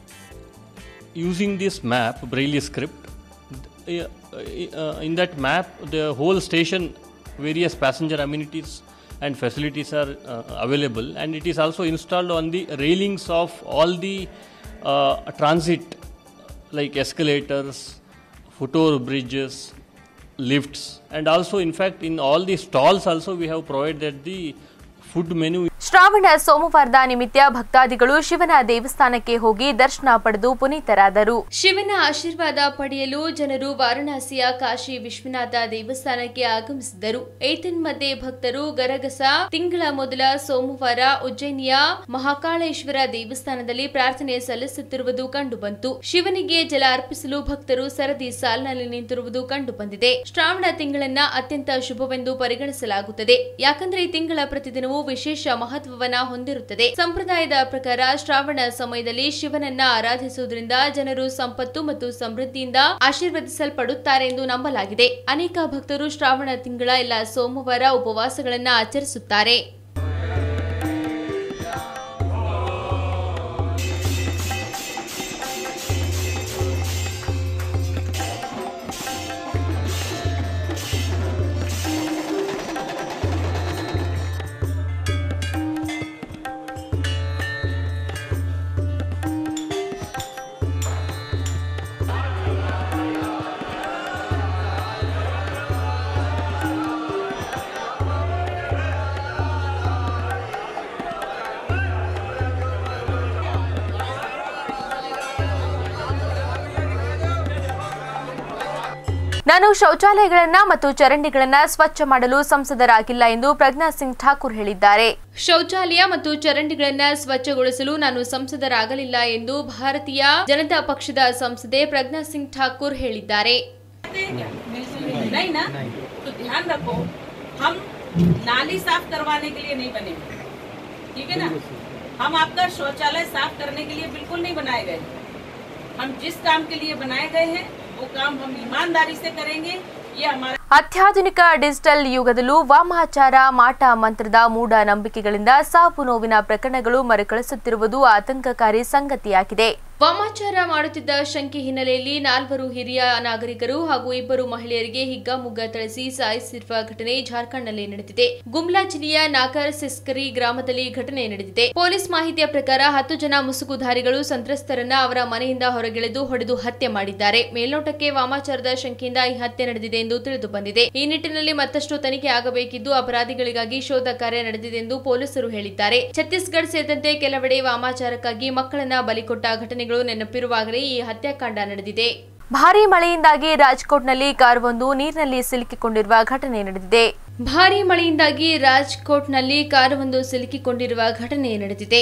using this map, Braille script, th- uh, uh, in that map, the whole station, various passenger amenities and facilities are uh, available, and it is also installed on the railings of all the uh, transit, like escalators, foot bridges, lifts, and also, in fact, in all the stalls also we have provided the food menu Shravana ಸೋಮವಾರದ ನಿಮಿತ್ತ ಭಕ್ತಾದಿಗಳು ಶಿವನ ದೇವಸ್ಥಾನಕ್ಕೆ ಹೋಗಿ ದರ್ಶನ ಪಡೆದು ಪುನೀತರಾದರು ಶಿವನ ಆಶೀರ್ವಾದ ಪಡೆಯಲು ಜನರು ವಾರಣಾಸಿಯ ಕಾಶಿ ವಿಶ್ವನಾಥ ದೇವಸ್ಥಾನಕ್ಕೆ ಆಗಮಿಸಿದರು ಏತನ್ಮಧ್ಯೆ ಭಕ್ತರು ಗರಗಸ ತಿಂಗಳ ಮೊದಲ ಸೋಮವಾರ ಉಜ್ಜಯಿನಿಯ ಮಹಾಕಾಳೇಶ್ವರ ದೇವಸ್ಥಾನದಲ್ಲಿ ಪ್ರಾರ್ಥನೆ ಸಲ್ಲಿಸುತ್ತಿರುವುದು ಕಂಡುಬಂತು ಶಿವನಿಗೆ ಜಲ ಅರ್ಪಿಸಲು ಭಕ್ತರು ಸರದಿ ಸಾಲಿನಲ್ಲಿ ನಿಂತಿರುವುದು ಕಂಡುಬಂದಿದೆ ಶ್ರಾವಣ ತಿಂಗಳನ್ನ ಅತ್ಯಂತ ಶುಭವೆಂದು ಪರಿಗಣಿಸಲಾಗುತ್ತದೆ ಯಾಕಂದ್ರೆ ಈ ತಿಂಗಳ ಪ್ರತಿದಿನವೂ ವಿಶೇಷ ಮಹತ್ವವನ್ನ ಹೊಂದಿರುತ್ತದೆ ಸಂಪ್ರದಾಯದ ಪ್ರಕಾರ ಶ್ರಾವಣ ಸಮಯದಲ್ಲಿ ಶಿವನನ್ನ ಆರಾಧಿಸುವುದರಿಂದ ಜನರು ಸಂಪತ್ತು ಮತ್ತು ಸಮೃದ್ಧಿಯಿಂದ ಆಶೀರ್ವದಿಸಲ್ಪಡುತ್ತಾರೆ ಎಂದು ನಂಬಲಾಗಿದೆ ಅನೇಕ ಭಕ್ತರು ಶ್ರಾವಣ ತಿಂಗಳ ಎಲ್ಲ ಸೋಮವಾರ ಉಪವಾಸಗಳನ್ನ ಆಚರಿಸುತ್ತಾರೆ ನಾನು ಶೌಚಾಲಯಗಳನ್ನ ಮತ್ತು ಚರಂಡಿಗಳನ್ನ ಸ್ವಚ್ಛ ಮಾಡಲು ಸಂಸದರಾಗಿಲ್ಲ ಎಂದು ಪ್ರಜ್ಞಾ ಸಿಂಗ್ ಠಾಕೂರ್ ಹೇಳಿದ್ದಾರೆ ಶೌಚಾಲಯ ಮತ್ತು ಚರಂಡಿಗಳನ್ನ ಸ್ವಚ್ಛಗೊಳಿಸಲು ನಾನು ಸಂಸದರಾಗಲಿಲ್ಲ ಎಂದು ಭಾರತೀಯ ಜನತಾ ಪಕ್ಷದ ಸಂಸದೆ ಪ್ರಜ್ಞಾ ಸಿಂಗ್ ಠಾಕೂರ್ ಹೇಳಿದ್ದಾರೆ नहीं ना तो ध्यान रखो हम नाली साफ करवाने के लिए नहीं बने ठीक है ना हम आपका शौचालय साफ करने के लिए बिल्कुल नहीं बनाए गए हम जिस काम के लिए बनाए गए हैं वो काम हम ईमानदारी से करेंगे ये हमारा ಅತ್ಯಾಧುನಿಕ ಡಿಜಿಟಲ್ ಯುಗದಲ್ಲೂ ವಾಮಾಚಾರ ಮಾಟ ಮಂತ್ರದ ಮೂಢ ನಂಬಿಕೆಗಳಿಂದ ಸಾವು ನೋವಿನ ಪ್ರಕರಣಗಳು ಮರುಕಳಿಸುತ್ತಿರುವುದು ಆತಂಕಕಾರಿ ಸಂಗತಿಯಾಗಿದೆ ವಾಮಾಚಾರ ಮಾಡುತ್ತಿದ್ದ ಶಂಕೆ ಹಿನ್ನೆಲೆಯಲ್ಲಿ ನಾಲ್ವರು ಹಿರಿಯ ನಾಗರಿಕರು ಹಾಗೂ ಇಬ್ಬರು ಮಹಿಳೆಯರಿಗೆ ಹಿಗ್ಗಾಮುಗ್ಗ ಥಳಿಸಿ ಸಾಯಿಸಿರುವ ಘಟನೆ ಜಾರ್ಖಂಡ್ನಲ್ಲಿ ನಡೆದಿದೆ ಗುಮ್ಲಾ ಜಿಲ್ಲೆಯ ನಾಕರ್ ಸಿಸ್ಕರಿ ಗ್ರಾಮದಲ್ಲಿ ಘಟನೆ ನಡೆದಿದೆ ಪೊಲೀಸ್ ಮಾಹಿತಿಯ ಪ್ರಕಾರ ಹತ್ತು ಜನ ಮುಸುಕುಧಾರಿಗಳು ಸಂತ್ರಸ್ತರನ್ನ ಅವರ ಮನೆಯಿಂದ ಹೊರಗೆಳೆದು ಹೊಡೆದು ಹತ್ಯೆ ಮಾಡಿದ್ದಾರೆ ಮೇಲ್ನೋಟಕ್ಕೆ ವಾಮಾಚಾರದ ಶಂಕೆಯಿಂದ ಈ ಹತ್ಯೆ ನಡೆದಿದೆ ಎಂದು ತಿಳಿದು ಬಂದಿದೆ ಈ ನಿಟ್ಟಿನಲ್ಲಿ ಮತ್ತಷ್ಟು ತನಿಖೆ ಆಗಬೇಕಿದ್ದು ಅಪರಾಧಿಗಳಿಗಾಗಿ ಶೋಧ ಕಾರ್ಯ ನಡೆದಿದೆ ಎಂದು ಪೊಲೀಸರು ಹೇಳಿದ್ದಾರೆ ಛತ್ತೀಸ್ಗಢ ಸೇರಿದಂತೆ ಕೆಲವೆಡೆ ವಾಮಾಚಾರಕ್ಕಾಗಿ ಮಕ್ಕಳನ್ನ ಬಲಿಕೊಟ್ಟ ಘಟನೆಗಳು ನೆನಪಿರುವಾಗಲೇ ಈ ಹತ್ಯಾಕಾಂಡ ನಡೆದಿದೆ ಭಾರೀ ಮಳೆಯಿಂದಾಗಿ ರಾಜ್ಕೋಟ್ನಲ್ಲಿ ಕಾರವೊಂದು ನೀರಿನಲ್ಲಿ ಸಿಲುಕಿಕೊಂಡಿರುವ ಘಟನೆ ನಡೆದಿದೆ ಭಾರೀ ಮಳೆಯಿಂದಾಗಿ ರಾಜ್ಕೋಟ್ನಲ್ಲಿ ಕಾರವೊಂದು ಸಿಲುಕಿಕೊಂಡಿರುವ ಘಟನೆ ನಡೆದಿದೆ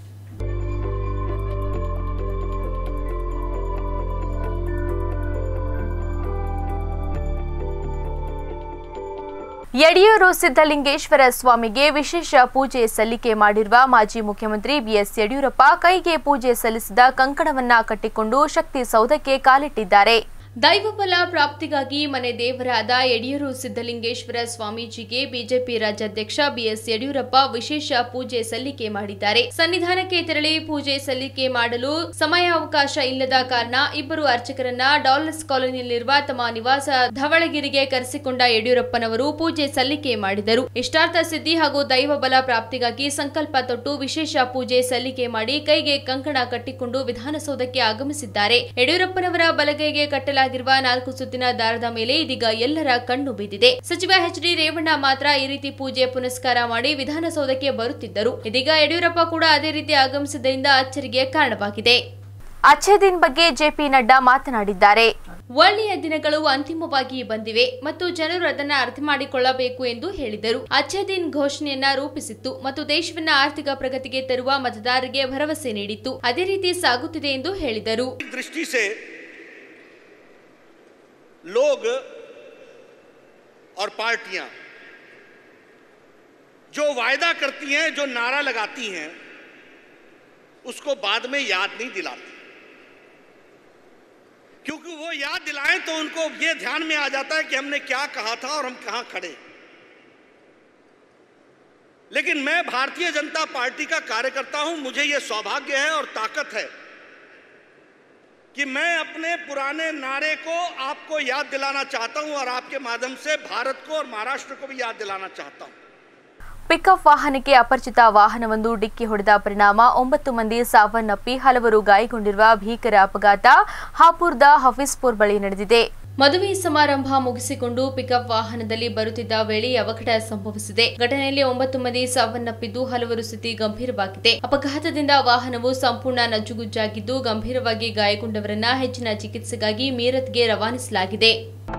ಯಡಿಯೂರು ಸಿದ್ದಲಿಂಗೇಶ್ವರ ಸ್ವಾಮಿಗೆ ವಿಶೇಷ ಪೂಜೆ ಸಲ್ಲಿಕೆ ಮಾಡಿರುವ ಮಾಜಿ ಮುಖ್ಯಮಂತ್ರಿ ಬಿಎಸ್ ಯಡಿಯೂರಪ್ಪ ಕೈಗೆ ಪೂಜೆ ಸಲ್ಲಿಸಿದ ಕಂಕಣವನ್ನ ಕಟ್ಟಿಕೊಂಡು ಶಕ್ತಿ ಸೌಧಕ್ಕೆ ಕಾಲಿಟ್ಟಿದ್ದಾರೆ ದೈವಬಲ ಪ್ರಾಪ್ತಿಗಾಗಿ ಮನೆ ದೇವರಾದ ಯಡಿಯೂರು ಸಿದ್ದಲಿಂಗೇಶ್ವರ ಸ್ವಾಮೀಜಿಗೆ ಬಿಜೆಪಿ ರಾಜ್ಯಾಧ್ಯಕ್ಷ ಬಿಎಸ್ ಯಡಿಯೂರಪ್ಪ ವಿಶೇಷ ಪೂಜೆ ಸಲ್ಲಿಕೆ ಮಾಡಿದ್ದಾರೆ ಸನ್ನಿಧಾನಕ್ಕೆ ತೆರಳಿ ಪೂಜೆ ಸಲ್ಲಿಕೆ ಮಾಡಲು ಸಮಯಾವಕಾಶ ಇಲ್ಲದ ಕಾರಣ ಇಬ್ಬರು ಅರ್ಚಕರನ್ನ ಡಾಲರ್ಸ್ ಕಾಲೋನಿಯಲ್ಲಿರುವ ತಮ್ಮ ನಿವಾಸ ಧವಳಗಿರಿಗೆ ಕರೆಸಿಕೊಂಡ ಯಡಿಯೂರಪ್ಪನವರು ಪೂಜೆ ಸಲ್ಲಿಕೆ ಮಾಡಿದರು ಇಷ್ಟಾರ್ಥ ಸಿದ್ಧಿ ಹಾಗೂ ದೈವ ಬಲ ಪ್ರಾಪ್ತಿಗಾಗಿ ಸಂಕಲ್ಪ ತೊಟ್ಟು ವಿಶೇಷ ಪೂಜೆ ಸಲ್ಲಿಕೆ ಮಾಡಿ ಕೈಗೆ ಕಂಕಣ ಕಟ್ಟಿಕೊಂಡು ವಿಧಾನಸೌಧಕ್ಕೆ ಆಗಮಿಸಿದ್ದಾರೆ ಯಡಿಯೂರಪ್ಪನವರ ಬಲಗೈಗೆ ಕಟ್ಟಲಾಗಿರುವ ನಾಲ್ಕು ಸುತ್ತಿನ ದಾರದ ಮೇಲೆ ಇದೀಗ ಎಲ್ಲರ ಕಣ್ಣು ಬಿದ್ದಿದೆ ಸಚಿವ ಎಚ್ ಡಿ ರೇವಣ್ಣ ಮಾತ್ರ ಈ ರೀತಿ ಪೂಜೆ ಪುನಸ್ಕಾರ ಮಾಡಿ ವಿಧಾನಸೌಧಕ್ಕೆ ಬರುತ್ತಿದ್ದರು ಇದೀಗ ಯಡಿಯೂರಪ್ಪ ಕೂಡ ಅದೇ ರೀತಿ ಆಗಮಿಸಿದ್ದರಿಂದ ಅಚ್ಚರಿಗೆ ಕಾರಣವಾಗಿದೆ ಅಚ್ಚೇ ದಿನ್ ಬಗ್ಗೆ ಜೆಪಿ ನಡ್ಡಾ ಮಾತನಾಡಿದ್ದಾರೆ ಒಳ್ಳೆಯ ದಿನಗಳು ಅಂತಿಮವಾಗಿ ಬಂದಿವೆ ಮತ್ತು ಜನರು ಅದನ್ನ ಅರ್ಥ ಮಾಡಿಕೊಳ್ಳಬೇಕು ಎಂದು ಹೇಳಿದರು ಅಚ್ಚೇ ದಿನ್ ಘೋಷಣೆಯನ್ನ ರೂಪಿಸಿತ್ತು ಮತ್ತು ದೇಶವನ್ನ ಆರ್ಥಿಕ ಪ್ರಗತಿಗೆ ತರುವ ಮತದಾರರಿಗೆ ಭರವಸೆ ನೀಡಿತ್ತು ಅದೇ ರೀತಿ ಸಾಗುತ್ತಿದೆ ಎಂದು ಹೇಳಿದರು दृष्टि से लोग और पार्टियां जो वायदा करती हैं जो नारा लगाती हैं उसको बाद में याद नहीं दिलाती क्योंकि वो याद दिलाएं तो उनको ये ध्यान में आ जाता है कि हमने क्या कहा था और हम कहां खड़े लेकिन मैं भारतीय जनता पार्टी का कार्यकर्ता हूं मुझे ये सौभाग्य है और ताकत है कि मैं अपने पुराने नारे को आपको याद दिलाना चाहता हूं और आपके माध्यम से भारत को और महाराष्ट्र को भी याद दिलाना चाहता हूं ಪಿಕಪ್ ವಾಹನಕ್ಕೆ ಅಪರಿಚಿತ ವಾಹನವೊಂದು ಡಿಕ್ಕಿ ಹೊಡೆದ ಪರಿಣಾಮ ಒಂಬತ್ತು ಮಂದಿ ಸಾವನ್ನಪ್ಪಿ ಹಲವರು ಗಾಯಗೊಂಡಿರುವ ಭೀಕರ ಅಪಘಾತ ಹಾಪುರ್ದ ಹಫೀಸ್ಪುರ್ ಬಳಿ ನಡೆದಿದೆ ಮದುವೆ ಸಮಾರಂಭ ಮುಗಿಸಿಕೊಂಡು ಪಿಕಪ್ ವಾಹನದಲ್ಲಿ ಬರುತ್ತಿದ್ದ ವೇಳೆ ಅವಘಡ ಸಂಭವಿಸಿದೆ ಘಟನೆಯಲ್ಲಿ ಒಂಬತ್ತು ಮಂದಿ ಸಾವನ್ನಪ್ಪಿದ್ದು ಹಲವರು ಸ್ಥಿತಿ ಗಂಭೀರವಾಗಿದೆ ಅಪಘಾತದಿಂದ ವಾಹನವು ಸಂಪೂರ್ಣ ನಜ್ಜುಗುಜ್ಜಾಗಿದ್ದು ಗಂಭೀರವಾಗಿ ಗಾಯಗೊಂಡವರನ್ನ ಹೆಚ್ಚಿನ ಚಿಕಿತ್ಸೆಗಾಗಿ ಮೀರತ್ಗೆ ರವಾನಿಸಲಾಗಿದೆ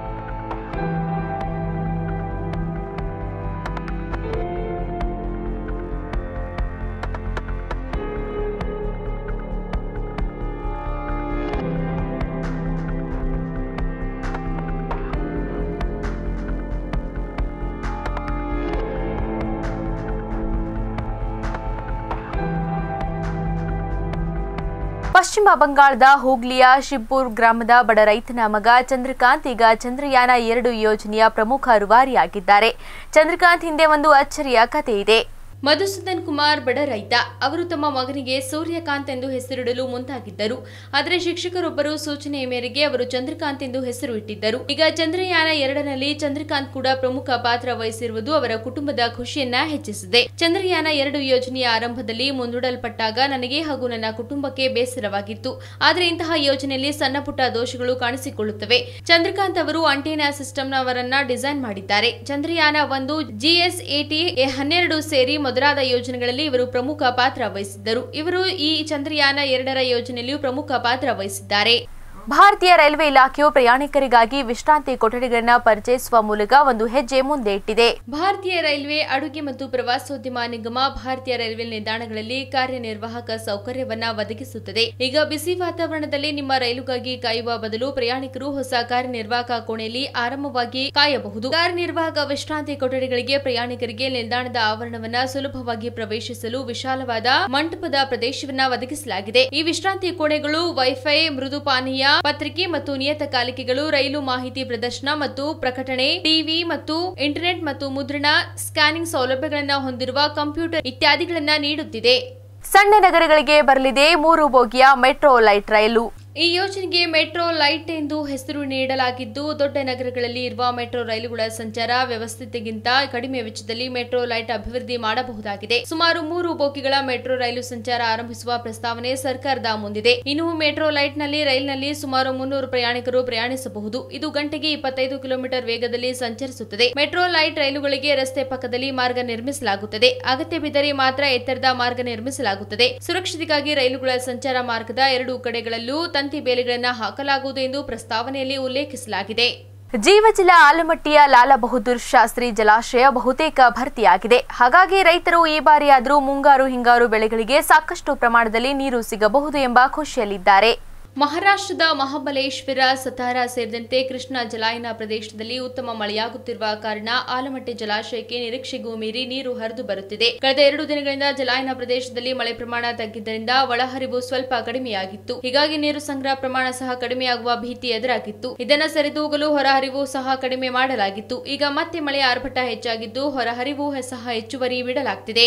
ಪಶ್ಚಿಮ ಬಂಗಾಳದ ಹೂಗ್ಲಿಯ ಶಿಬ್ಬೂರ್ ಗ್ರಾಮದ ಬಡ ರೈತನ ಮಗ ಚಂದ್ರಕಾಂತ್ ಈಗ ಚಂದ್ರಯಾನ ಎರಡು ಯೋಜನೆಯ ಪ್ರಮುಖ ರೂವಾರಿಯಾಗಿದ್ದಾರೆ ಚಂದ್ರಕಾಂತ್ ಹಿಂದೆ ಒಂದು ಅಚ್ಚರಿಯ ಕಥೆ ಇದೆ ಮಧುಸೂದನ್ ಕುಮಾರ್ ಬಡ ರೈತ ಅವರು ತಮ್ಮ ಮಗನಿಗೆ ಸೂರ್ಯಕಾಂತ್ ಎಂದು ಹೆಸರಿಡಲು ಮುಂದಾಗಿದ್ದರು ಆದರೆ ಶಿಕ್ಷಕರೊಬ್ಬರು ಸೂಚನೆಯ ಮೇರೆಗೆ ಅವರು ಚಂದ್ರಕಾಂತ್ ಎಂದು ಹೆಸರು ಇಟ್ಟಿದ್ದರು ಈಗ ಚಂದ್ರಯಾನ ಎರಡರಲ್ಲಿ ಚಂದ್ರಕಾಂತ್ ಕೂಡ ಪ್ರಮುಖ ಪಾತ್ರ ವಹಿಸಿರುವುದು ಅವರ ಕುಟುಂಬದ ಖುಷಿಯನ್ನ ಹೆಚ್ಚಿಸಿದೆ ಚಂದ್ರಯಾನ ಎರಡು ಯೋಜನೆಯ ಆರಂಭದಲ್ಲಿ ಮುಂದೂಡಲ್ಪಟ್ಟಾಗ ನನಗೆ ಹಾಗೂ ನನ್ನ ಕುಟುಂಬಕ್ಕೆ ಬೇಸರವಾಗಿತ್ತು ಆದರೆ ಇಂತಹ ಯೋಜನೆಯಲ್ಲಿ ಸಣ್ಣ ಪುಟ್ಟ ದೋಷಗಳು ಕಾಣಿಸಿಕೊಳ್ಳುತ್ತವೆ ಚಂದ್ರಕಾಂತ್ ಅವರು ಅಂಟೇನಾ ಸಿಸ್ಟಂನವರನ್ನ ಡಿಸೈನ್ ಮಾಡಿದ್ದಾರೆ ಚಂದ್ರಯಾನ ಒಂದು ಜಿಎಸ್ಎಟಿ ಹನ್ನೆರಡು ಸೇರಿ ಮೊದಲಾದ ಯೋಜನೆಗಳಲ್ಲಿ ಇವರು ಪ್ರಮುಖ ಪಾತ್ರ ವಹಿಸಿದ್ದರು ಇವರು ಈ ಚಂದ್ರಯಾನ ಎರಡರ ಯೋಜನೆಯಲ್ಲಿಯೂ ಪ್ರಮುಖ ಪಾತ್ರ ವಹಿಸಿದ್ದಾರೆ ಭಾರತೀಯ ರೈಲ್ವೆ ಇಲಾಖೆಯು ಪ್ರಯಾಣಿಕರಿಗಾಗಿ ವಿಶ್ರಾಂತಿ ಕೊಠಡಿಗಳನ್ನು ಪರಿಚಯಿಸುವ ಮೂಲಕ ಒಂದು ಹೆಜ್ಜೆ ಮುಂದೆ ಇಟ್ಟಿದೆ ಭಾರತೀಯ ರೈಲ್ವೆ ಅಡುಗೆ ಮತ್ತು ಪ್ರವಾಸೋದ್ಯಮ ನಿಗಮ ಭಾರತೀಯ ರೈಲ್ವೆ ನಿಲ್ದಾಣಗಳಲ್ಲಿ ಕಾರ್ಯನಿರ್ವಾಹಕ ಸೌಕರ್ಯವನ್ನ ಒದಗಿಸುತ್ತದೆ ಈಗ ಬಿಸಿ ವಾತಾವರಣದಲ್ಲಿ ನಿಮ್ಮ ರೈಲುಗಾಗಿ ಕಾಯುವ ಬದಲು ಪ್ರಯಾಣಿಕರು ಹೊಸ ಕಾರ್ಯನಿರ್ವಾಹಕ ಕೋಣೆಯಲ್ಲಿ ಆರಾಮವಾಗಿ ಕಾಯಬಹುದು ಕಾರ್ಯನಿರ್ವಾಹಕ ವಿಶ್ರಾಂತಿ ಕೊಠಡಿಗಳಿಗೆ ಪ್ರಯಾಣಿಕರಿಗೆ ನಿಲ್ದಾಣದ ಆವರಣವನ್ನ ಸುಲಭವಾಗಿ ಪ್ರವೇಶಿಸಲು ವಿಶಾಲವಾದ ಮಂಟಪದ ಪ್ರದೇಶವನ್ನ ಒದಗಿಸಲಾಗಿದೆ ಈ ವಿಶ್ರಾಂತಿ ಕೋಣೆಗಳು ವೈಫೈ ಮೃದು ಪಾನೀಯ ಪತ್ರಿಕೆ ಮತ್ತು ನಿಯತಕಾಲಿಕೆಗಳು ರೈಲು ಮಾಹಿತಿ ಪ್ರದರ್ಶನ ಮತ್ತು ಪ್ರಕಟಣೆ ಟಿವಿ ಮತ್ತು ಇಂಟರ್ನೆಟ್ ಮತ್ತು ಮುದ್ರಣ ಸ್ಕ್ಯಾನಿಂಗ್ ಸೌಲಭ್ಯಗಳನ್ನು ಹೊಂದಿರುವ ಕಂಪ್ಯೂಟರ್ ಇತ್ಯಾದಿಗಳನ್ನ ನೀಡುತ್ತಿದೆ ಸಣ್ಣ ನಗರಗಳಿಗೆ ಬರಲಿದೆ ಮೂರು ಬೋಗಿಯ ಮೆಟ್ರೋ ಲೈಟ್ ರೈಲು ಈ ಯೋಜನೆಗೆ ಮೆಟ್ರೋ ಲೈಟ್ ಎಂದು ಹೆಸರು ನೀಡಲಾಗಿದ್ದು ದೊಡ್ಡ ನಗರಗಳಲ್ಲಿ ಇರುವ ಮೆಟ್ರೋ ರೈಲುಗಳ ಸಂಚಾರ ವ್ಯವಸ್ಥಿತಿಗಿಂತ ಕಡಿಮೆ ವೆಚ್ಚದಲ್ಲಿ ಮೆಟ್ರೋ ಲೈಟ್ ಅಭಿವೃದ್ಧಿ ಮಾಡಬಹುದಾಗಿದೆ ಸುಮಾರು ಮೂರು ಬೋಗಿಗಳ ಮೆಟ್ರೋ ರೈಲು ಸಂಚಾರ ಆರಂಭಿಸುವ ಪ್ರಸ್ತಾವನೆ ಸರ್ಕಾರದ ಮುಂದಿದೆ ಇನ್ನು ಮೆಟ್ರೋ ಲೈಟ್ ನಲ್ಲಿ ರೈಲಿನಲ್ಲಿ ಸುಮಾರು ಮುನ್ನೂರು ಪ್ರಯಾಣಿಕರು ಪ್ರಯಾಣಿಸಬಹುದು ಇದು ಗಂಟೆಗೆ ಇಪ್ಪತ್ತೈದು ಕಿಲೋಮೀಟರ್ ವೇಗದಲ್ಲಿ ಸಂಚರಿಸುತ್ತದೆ ಮೆಟ್ರೋ ಲೈಟ್ ರೈಲುಗಳಿಗೆ ರಸ್ತೆ ಪಕ್ಕದಲ್ಲಿ ಮಾರ್ಗ ನಿರ್ಮಿಸಲಾಗುತ್ತದೆ ಅಗತ್ಯ ಬಿದ್ದರೆ ಮಾತ್ರ ಎತ್ತರದ ಮಾರ್ಗ ನಿರ್ಮಿಸಲಾಗುತ್ತದೆ ಸುರಕ್ಷತೆಗಾಗಿ ರೈಲುಗಳ ಸಂಚಾರ ಮಾರ್ಗದ ಎರಡು ಕಡೆಗಳಲ್ಲೂ ತಂತಿ ಬೇಲಿಗಳನ್ನು ಹಾಕಲಾಗುವುದು ಎಂದು ಪ್ರಸ್ತಾವನೆಯಲ್ಲಿ ಉಲ್ಲೇಖಿಸಲಾಗಿದೆ ಜೀವಜಲ ಆಲಮಟ್ಟಿಯ ಲಾಲ ಬಹದ್ದೂರ್ ಶಾಸ್ತ್ರಿ ಜಲಾಶಯ ಬಹುತೇಕ ಭರ್ತಿಯಾಗಿದೆ ಹಾಗಾಗಿ ರೈತರು ಈ ಬಾರಿಯಾದರೂ ಮುಂಗಾರು ಹಿಂಗಾರು ಬೆಳೆಗಳಿಗೆ ಸಾಕಷ್ಟು ಪ್ರಮಾಣದಲ್ಲಿ ನೀರು ಸಿಗಬಹುದು ಎಂಬ ಖುಷಿಯಲ್ಲಿದ್ದಾರೆ ಮಹಾರಾಷ್ಟ್ರದ ಮಹಾಬಲೇಶ್ವರ ಸತಾರಾ ಸೇರಿದಂತೆ ಕೃಷ್ಣಾ ಜಲಾಯನ ಪ್ರದೇಶದಲ್ಲಿ ಉತ್ತಮ ಮಳೆಯಾಗುತ್ತಿರುವ ಕಾರಣ ಆಲಮಟ್ಟಿ ಜಲಾಶಯಕ್ಕೆ ನಿರೀಕ್ಷೆಗೂ ಮೀರಿ ನೀರು ಹರಿದು ಬರುತ್ತಿದೆ ಕಳೆದ ಎರಡು ದಿನಗಳಿಂದ ಜಲಾಯನ ಪ್ರದೇಶದಲ್ಲಿ ಮಳೆ ಪ್ರಮಾಣ ತಗ್ಗಿದ್ದರಿಂದ ಒಳಹರಿವು ಸ್ವಲ್ಪ ಕಡಿಮೆಯಾಗಿತ್ತು ಹೀಗಾಗಿ ನೀರು ಸಂಗ್ರಹ ಪ್ರಮಾಣ ಸಹ ಕಡಿಮೆಯಾಗುವ ಭೀತಿ ಎದುರಾಗಿತ್ತು ಇದನ್ನು ಸರಿದೂಗಲು ಹೊರಹರಿವು ಸಹ ಕಡಿಮೆ ಮಾಡಲಾಗಿತ್ತು ಈಗ ಮತ್ತೆ ಮಳೆಯ ಆರ್ಭಟ ಹೆಚ್ಚಾಗಿದ್ದು ಹೊರಹರಿವು ಸಹ ಹೆಚ್ಚುವರಿ ಬಿಡಲಾಗ್ತಿದೆ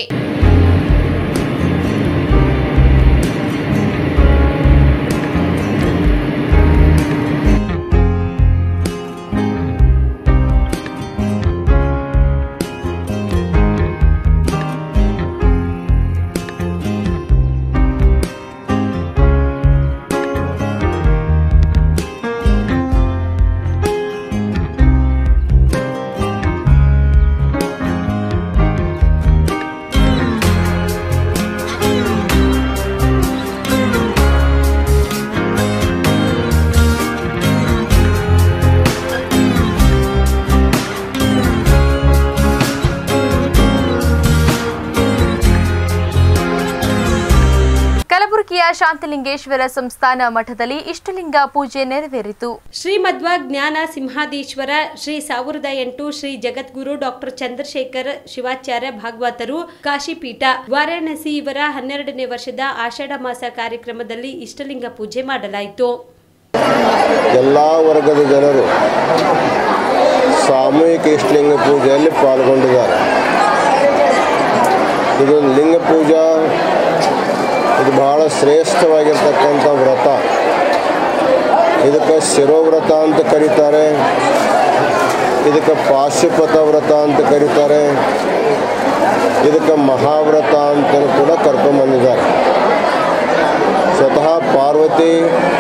ಕಲಬುರಗಿಯ ಶಾಂತಲಿಂಗೇಶ್ವರ ಸಂಸ್ಥಾನ ಮಠದಲ್ಲಿ ಇಷ್ಟಲಿಂಗ ಪೂಜೆ ನೆರವೇರಿತು ಶ್ರೀಮಧ್ವ ಜ್ಞಾನ ಸಿಂಹಾದೀಶ್ವರ ಶ್ರೀ ಸಾವಿರದ ಎಂಟು ಶ್ರೀ ಜಗದ್ಗುರು ಡಾಕ್ಟರ್ ಚಂದ್ರಶೇಖರ್ ಶಿವಾಚಾರ್ಯ ಭಾಗವತರು ಕಾಶಿಪೀಠ ವಾರಾಣಸಿ ಇವರ ಹನ್ನೆರಡನೇ ವರ್ಷದ ಆಷಾಢ ಮಾಸ ಕಾರ್ಯಕ್ರಮದಲ್ಲಿ ಇಷ್ಟಲಿಂಗ ಪೂಜೆ ಮಾಡಲಾಯಿತು ಎಲ್ಲ ವರ್ಗದ ಜನರು ಸಾಮೂಹಿಕ ಇಷ್ಟಲಿಂಗ ಪೂಜೆಯಲ್ಲಿ ಪಾಲ್ಗೊಂಡಿದ್ದಾರೆ ಇದು ಲಿಂಗ ಪೂಜಾ ಇದು ಬಹಳ ಶ್ರೇಷ್ಠವಾಗಿರ್ತಕ್ಕಂಥ ವ್ರತ ಇದಕ್ಕೆ ಶಿರೋವ್ರತ ಅಂತ ಕರೀತಾರೆ ಇದಕ್ಕೆ ಪಾಶುಪತ ವ್ರತ ಅಂತ ಕರೀತಾರೆ ಇದಕ್ಕೆ ಮಹಾವ್ರತ ಅಂತ ಕೂಡ ಕರ್ಕೊಂಬಂದಿದ್ದಾರೆ ಸ್ವತಃ ಪಾರ್ವತಿ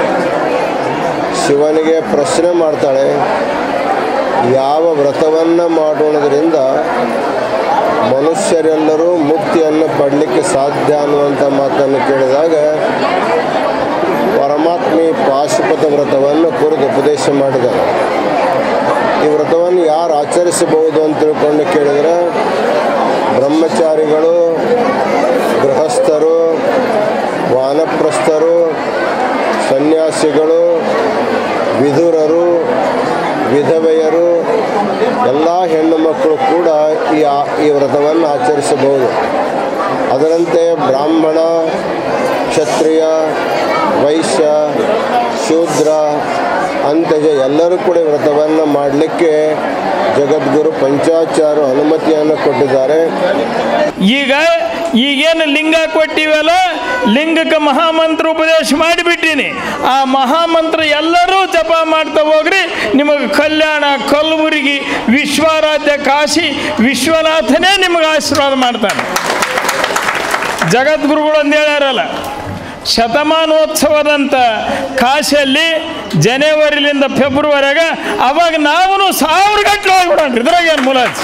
ಶಿವನಿಗೆ ಪ್ರಶ್ನೆ ಮಾಡ್ತಾಳೆ ಯಾವ ವ್ರತವನ್ನು ಮಾಡೋಣದ್ರಿಂದ ಮನುಷ್ಯರೆಲ್ಲರೂ ಮುಕ್ತಿಯನ್ನು ಪಡಲಿಕ್ಕೆ ಸಾಧ್ಯ ಅನ್ನುವಂಥ ಮಾತನ್ನು ಕೇಳಿದಾಗ ಪರಮಾತ್ಮಿ ಪಾಶುಪತ ವ್ರತವನ್ನು ಕುರಿತು ಉಪದೇಶ ಮಾಡಿದ್ದಾರೆ ಈ ವ್ರತವನ್ನು ಯಾರು ಆಚರಿಸಬಹುದು ಅಂತ ತಿಳ್ಕೊಂಡು ಕೇಳಿದರೆ ಬ್ರಹ್ಮಚಾರಿಗಳು ಗೃಹಸ್ಥರು ವಾನಪ್ರಸ್ಥರು ಸನ್ಯಾಸಿಗಳು ವಿಧುರರು ವಿಧವೆಯರು ಎಲ್ಲ ಹೆಣ್ಣು ಮಕ್ಕಳು ಕೂಡ ಈ ಆ- ಈ ವ್ರತವನ್ನು ಆಚರಿಸಬಹುದು ಅದರಂತೆ ಬ್ರಾಹ್ಮಣ ಕ್ಷತ್ರಿಯ ವೈಶ್ಯ ಶೂದ್ರ ಅಂತಜ ಎಲ್ಲರೂ ಕೂಡ ಈ ವ್ರತವನ್ನು ಮಾಡಲಿಕ್ಕೆ ಜಗದ್ಗುರು ಪಂಚಾಚಾರ್ಯ ಅನುಮತಿಯನ್ನು ಕೊಟ್ಟಿದ್ದಾರೆ ಈಗ ಈಗೇನು ಲಿಂಗ ಕೊಟ್ಟಿವಲ್ಲ ಲಿಂಗಕ್ಕೆ ಮಹಾಮಂತ್ರ ಉಪದೇಶ ಮಾಡಿಬಿಟ್ಟಿನಿ ಆ ಮಹಾಮಂತ್ರ ಎಲ್ಲರೂ ಜಪ ಮಾಡ್ತಾ ಹೋಗ್ರಿ ನಿಮಗೆ ಕಲ್ಯಾಣ ಕಲಬುರಗಿ ವಿಶ್ವಾರಾಧ್ಯ ಕಾಶಿ ವಿಶ್ವನಾಥನೇ ನಿಮಗೆ ಆಶೀರ್ವಾದ ಮಾಡ್ತಾನೆ ಜಗದ್ಗುರುಗಳು ಅಂತ ಹೇಳ್ಯಾರಲ್ಲ ಶತಮಾನೋತ್ಸವದಂತ ಕಾಶಿಯಲ್ಲಿ ಜನವರಿಲಿಂದ ಫೆಬ್ರವರಿಯಾಗ ಅವಾಗ ನಾವು ಸಾವಿರ ಗಟ್ಟಲೆ ಹೋಗ್ಬಿಡೋಣ್ರಿ ಇದ್ರಾಗ ಏನು ಮುಲಾಜ್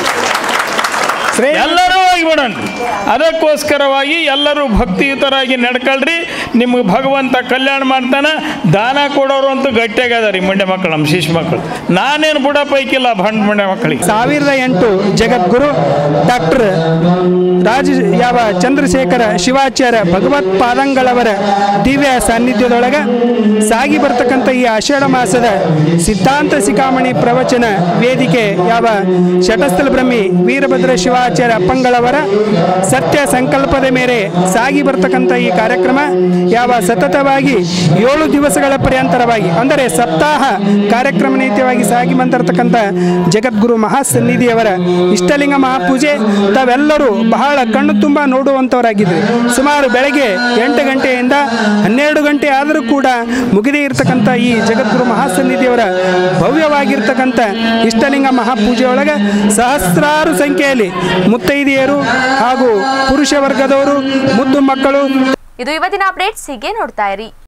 ಎಲ್ಲರೂ ಹೋಗಿಬಿಡೋಣ್ರಿ ಅದಕ್ಕೋಸ್ಕರವಾಗಿ ಎಲ್ಲರೂ ಭಕ್ತಿಯುತರಾಗಿ ನಡ್ಕೊಳ್ರಿ ನಿಮ್ಗೆ ಭಗವಂತ ಕಲ್ಯಾಣ ಮಾಡ್ತಾನೆ ದಾನ ಕೊಡೋರು ಅಂತೂ ಗಟ್ಟಿಯಾಗದ ರೀ ಮಂಡ್ಯ ಮಕ್ಕಳು ನಮ್ಮ ಶಿಶು ಮಕ್ಕಳು ನಾನೇನು ಬುಡ ಪೈಕಿಲ್ಲ ಭಂಡ್ ಮಂಡ್ಯ ಮಕ್ಕಳಿಗೆ ಸಾವಿರದ ಎಂಟು ಜಗದ್ಗುರು ಡಾಕ್ಟರ್ ರಾಜ ಯಾವ ಚಂದ್ರಶೇಖರ ಶಿವಾಚಾರ್ಯ ಭಗವತ್ ಪಾದಂಗಳವರ ದಿವ್ಯ ಸಾನ್ನಿಧ್ಯದೊಳಗೆ ಸಾಗಿ ಬರ್ತಕ್ಕಂಥ ಈ ಆಷಾಢ ಮಾಸದ ಸಿದ್ಧಾಂತ ಶಿಖಾಮಣಿ ಪ್ರವಚನ ವೇದಿಕೆ ಯಾವ ಶಟಸ್ಥಲ ಬ್ರಹ್ಮಿ ವೀರಭದ್ರ ಶಿವಾಚಾರ್ಯ ಅಪ್ಪಂಗಳವರ ಸತ್ಯ ಸಂಕಲ್ಪದ ಮೇರೆ ಸಾಗಿ ಬರ್ತಕ್ಕಂಥ ಈ ಕಾರ್ಯಕ್ರಮ ಯಾವ ಸತತವಾಗಿ ಏಳು ದಿವಸಗಳ ಪರ್ಯಂತರವಾಗಿ ಅಂದರೆ ಸಪ್ತಾಹ ಕಾರ್ಯಕ್ರಮ ನೀತಿಯಾಗಿ ಸಾಗಿ ಬಂದಿರತಕ್ಕಂಥ ಜಗದ್ಗುರು ಮಹಾಸನ್ನಿಧಿಯವರ ಇಷ್ಟಲಿಂಗ ಮಹಾಪೂಜೆ ತಾವೆಲ್ಲರೂ ಬಹಳ ಕಣ್ಣು ತುಂಬ ನೋಡುವಂಥವರಾಗಿದ್ದರು ಸುಮಾರು ಬೆಳಗ್ಗೆ ಎಂಟು ಗಂಟೆಯಿಂದ ಹನ್ನೆರಡು ಗಂಟೆ ಆದರೂ ಕೂಡ ಮುಗಿದೇ ಇರತಕ್ಕಂಥ ಈ ಜಗದ್ಗುರು ಮಹಾಸನ್ನಿಧಿಯವರ ಭವ್ಯವಾಗಿರ್ತಕ್ಕಂಥ ಇಷ್ಟಲಿಂಗ ಮಹಾಪೂಜೆಯೊಳಗೆ ಸಹಸ್ರಾರು ಸಂಖ್ಯೆಯಲ್ಲಿ ಮುತ್ತೈದೆಯರು ಹಾಗೂ ಪುರುಷ ವರ್ಗದವರು ಮುದ್ದು ಮಕ್ಕಳು ಇದು ಇವತ್ತಿನ ಅಪ್ಡೇಟ್ಸ್ ಹೀಗೆ ನೋಡ್ತಾ ಇರಿ